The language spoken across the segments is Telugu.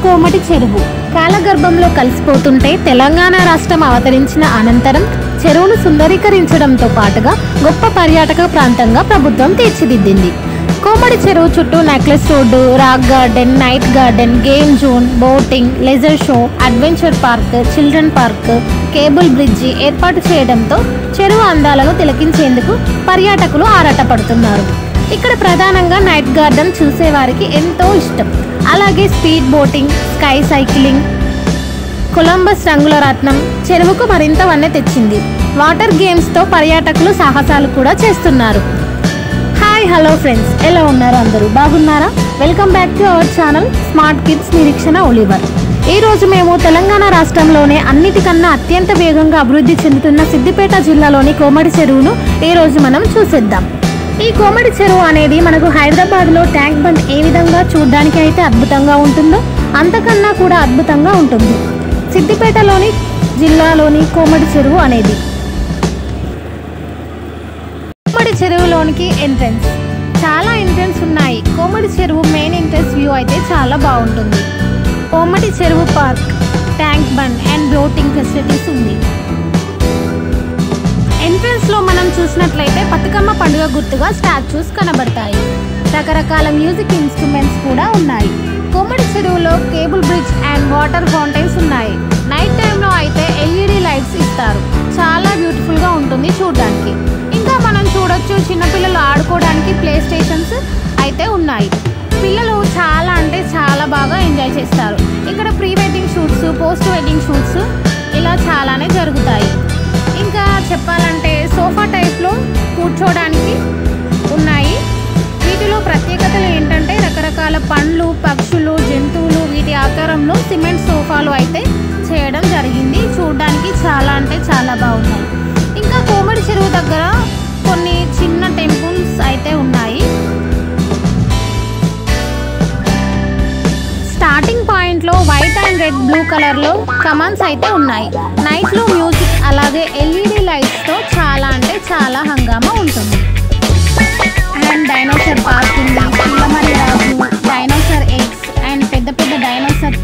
కోమటి చెరువు కాలగర్భంలో కలిసిపోతుంటే తెలంగాణ రాష్ట్రం అవతరించిన అనంతరం చెరువును సుందరీకరించడంతో పాటుగా గొప్ప పర్యాటక ప్రాంతంగా ప్రభుత్వం తీర్చిదిద్దింది కోమడి చెరువు చుట్టూ necklace road rock garden night garden game zone boating laser show adventure park children park cable bridge ఏర్పాటు చేయడంతో చెరువు అందాలను తిలకించేందుకు పర్యాటకులు ఆరాటపడుతున్నారు ఇక్కడ ప్రధానంగా నైట్ గార్డెన్ చూసేవారికి ఎంతో ఇష్టం అలాగే speed boating sky cycling Columbus రంగుల రత్నం చెరువుకు మరింత వన్నె తెచ్చింది వాటర్ గేమ్స్తో పర్యాటకులు సాహసాలు కూడా చేస్తున్నారు హాయ్ హలో ఫ్రెండ్స్ ఎలా ఉన్నారు అందరూ బాగున్నారా welcome back to our channel smart kids నిరీక్షణ ఒలివర్ ఈ రోజు మేము తెలంగాణ రాష్ట్రంలోనే అన్నిటికన్నా అత్యంత వేగంగా అభివృద్ధి చెందుతున్న సిద్దిపేట జిల్లాలోని కోమడి చెరువును ఈ రోజు మనం చూసేద్దాం ఈ కోమడి చెరువు అనేది మనకు హైదరాబాద్లో ట్యాంక్ బండ్ ఏ విధంగా చూడడానికి అయితే అద్భుతంగా ఉంటుందో అంతకన్నా కూడా అద్భుతంగా ఉంటుంది సిద్దిపేటలోని జిల్లాలోని కోమడి చెరువు అనేది కోమడి చెరువులోనికి ఎంట్రన్స్ చాలా ఎంట్రన్స్ ఉన్నాయి కోమడి చెరువు మెయిన్ ఎంట్రన్స్ వ్యూ అయితే చాలా బాగుంటుంది Komati Cheruvu park tank bund and boating facilities ఉంది ఎంట్రన్స్ లో మనం చూసినట్లయితే బతుకమ్మ పండుగ గుర్తుగా స్టాచ్యూస్ కనబడతాయి రకరకాల మ్యూజిక్ ఇన్స్ట్రుమెంట్స్ కూడా ఉన్నాయి కోమడి చెరువులో cable bridge and water fountains ఉన్నాయి నైట్ టైంలో అయితే ఎల్ఈడి లైట్స్ ఇస్తారు చాలా బ్యూటిఫుల్ గా ఉంటుంది చూడడానికి ఇంకా మనం చూడొచ్చు చిన్నపిల్లలు ఆడుకోవడానికి ప్లే స్టేషన్స్ అయితే ఉన్నాయి పిల్లలు చాలా అంటే చాలా బాగా ఎంజాయ్ చేస్తారు ఇక్కడ pre wedding shoots post wedding shoots ఇలా చాలానే జరుగుతాయి ఇంకా చెప్పాలంటే సోఫా టైప్లో కూర్చోడానికి ఉన్నాయి వీటిలో ప్రత్యేకతలు ఏంటంటే రకరకాల పండ్లు పక్షులు జంతువులు వీటి ఆకారంలో సిమెంట్ సోఫాలు అయితే చేయడం జరిగింది చూడడానికి చాలా అంటే చాలా బాగున్నాయి ఇంకా కోమడి చెరువు దగ్గర కొన్ని చిన్న టెంపుల్స్ అయితే ఉన్నాయి స్టార్టింగ్ పాయింట్ లో white and red blue colour లో కమాన్స్ అయితే ఉన్నాయి నైట్ లో మ్యూజిక్ అలాగే ఎల్ఈడి లైట్స్ తో చాలా అంటే చాలా హంగామా ఉంటుంది అండ్ డైనోసర్ పార్క్ ఉంది పిల్లమరి రాజు డైనోసర్ ఎగ్స్ అండ్ పెద్ద పెద్ద dinosaur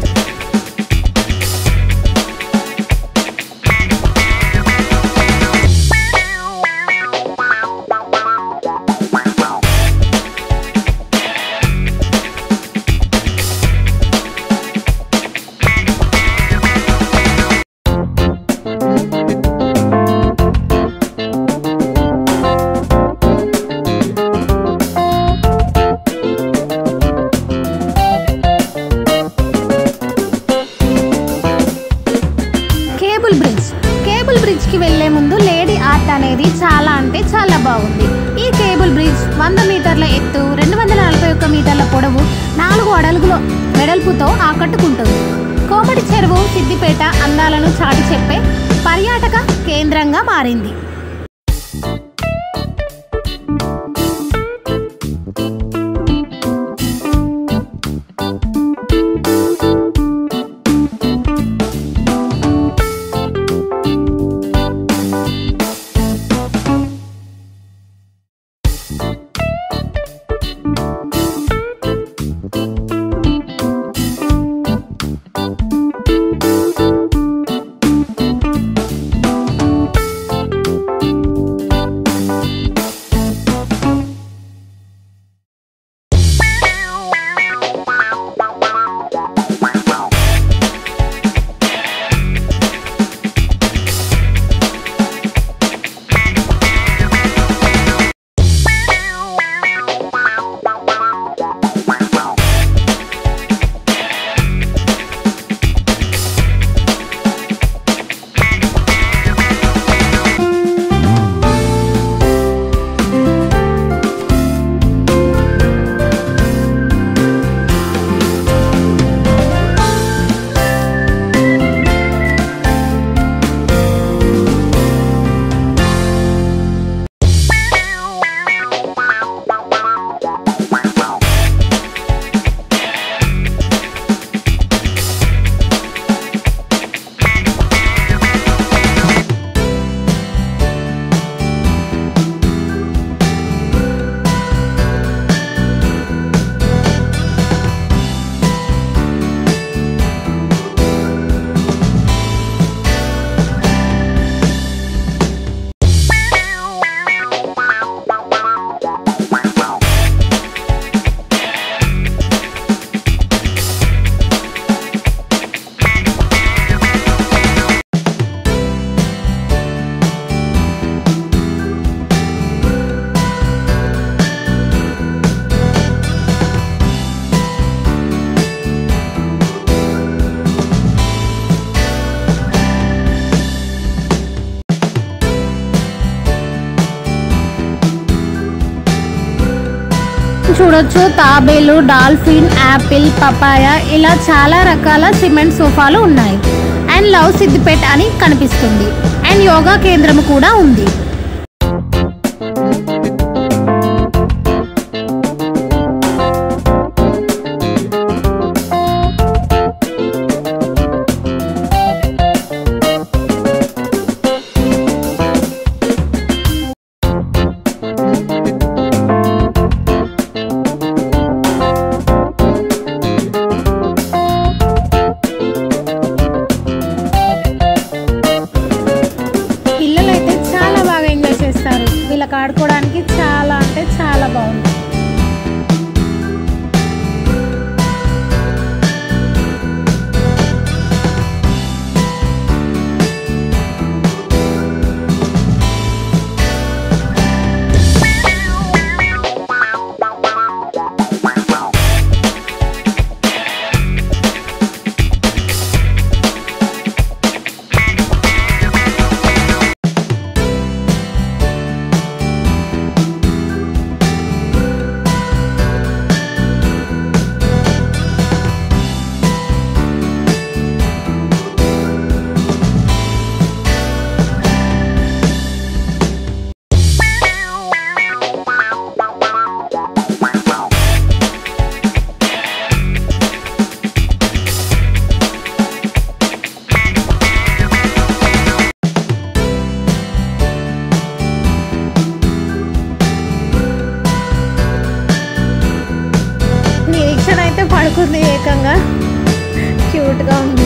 cable bridge cable bridge కి వెళ్లే ముందు లేడీ ఆర్ట్ అనేది చాలా అంటే చాలా బాగుంది ఈ కేబుల్ బ్రిడ్జ్ వంద మీటర్ల ఎత్తు రెండు వందల నలభై ఒక్క మీటర్ల పొడవు నాలుగు అడుగుల వెడల్పుతో ఆకట్టుకుంటుంది కోమటి చెరువు సిద్దిపేట అందాలను చాటి చెప్పే పర్యాటక కేంద్రంగా మారింది చూడొచ్చు తాబేలు డాల్ఫిన్ యాపిల్ పపాయ ఇలా చాలా రకాల సిమెంట్ సోఫాలు ఉన్నాయి అండ్ లవ్ సిద్దిపేట్ అని కనిపిస్తుంది అండ్ యోగా కేంద్రం కూడా ఉంది పిల్లలైతే చాలా బాగా ఎంజాయ్ చేస్తారు వీళ్ళకి ఆడుకోవడానికి చాలా అంటే చాలా బాగుంది నిరీక్షణ అయితే పడుకుంది ఏకంగా క్యూట్గా ఉంది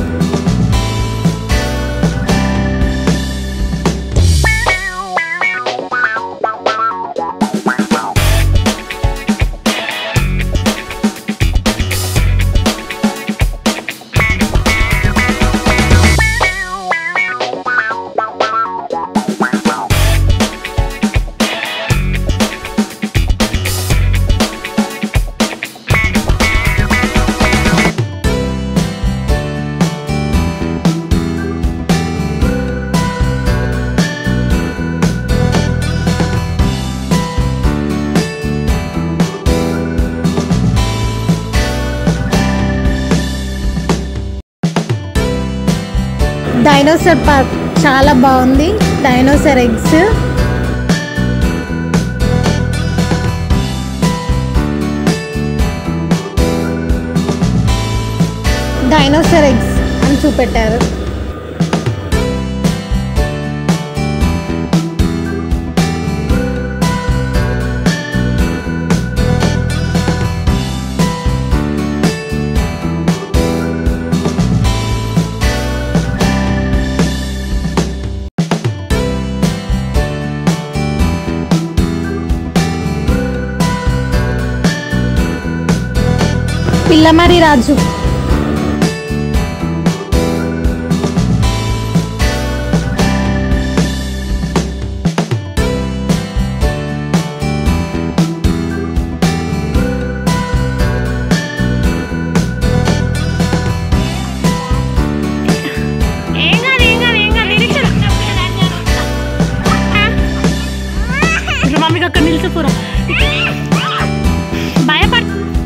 డైనోసర్ పార్క్ చాలా బాగుంది డైనోసర్ ఎగ్స్ డైనోసర్ ఎగ్స్ అని చూపెట్టారు పిల్లమరి రాజు మమ్మీకి అక్కడ నిలిచిపోరా భయపడ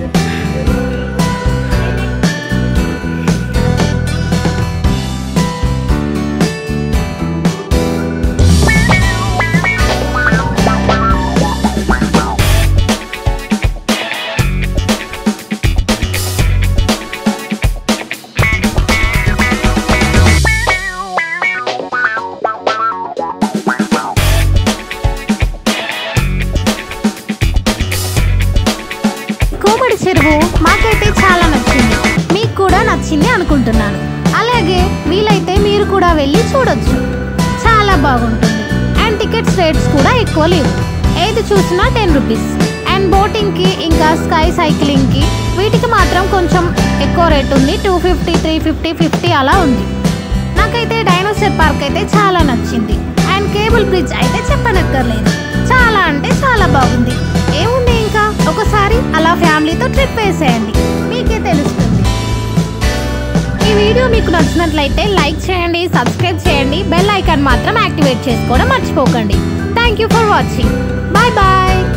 కోమడి చెరువు మాకైతే చాలా నచ్చింది మీకు కూడా నచ్చింది అనుకుంటున్నాను అలాగే వీలైతే మీరు కూడా వెళ్ళి చూడొచ్చు చాలా బాగుంటుంది అండ్ టికెట్స్ రేట్స్ కూడా ఎక్కువ లేవు ఏది చూసినా టెన్ రూపీస్ అండ్ బోటింగ్కి ఇంకా స్కై సైక్లింగ్కి వీటికి మాత్రం కొంచెం ఎక్కువ రేట్ ఉంది two fifty three fifty fifty అలా ఉంది నాకైతే డైనోసార్ పార్క్ అయితే చాలా నచ్చింది అండ్ కేబుల్ బ్రిడ్జ్ అయితే చెప్పనక్కర్లేదు చాలా అంటే చాలా బాగుంది ఏముంది ఇంకా ఒకసారి అలా ఫ్యామిలీతో ట్రిప్ వేసేయండి మీకే తెలుస్తుంది ఈ వీడియో మీకు నచ్చినట్లయితే లైక్ చేయండి సబ్స్క్రైబ్ చేయండి బెల్ ఐకాన్ మాత్రం యాక్టివేట్ చేసుకోవడం మర్చిపోకండి thank you for watching bye bye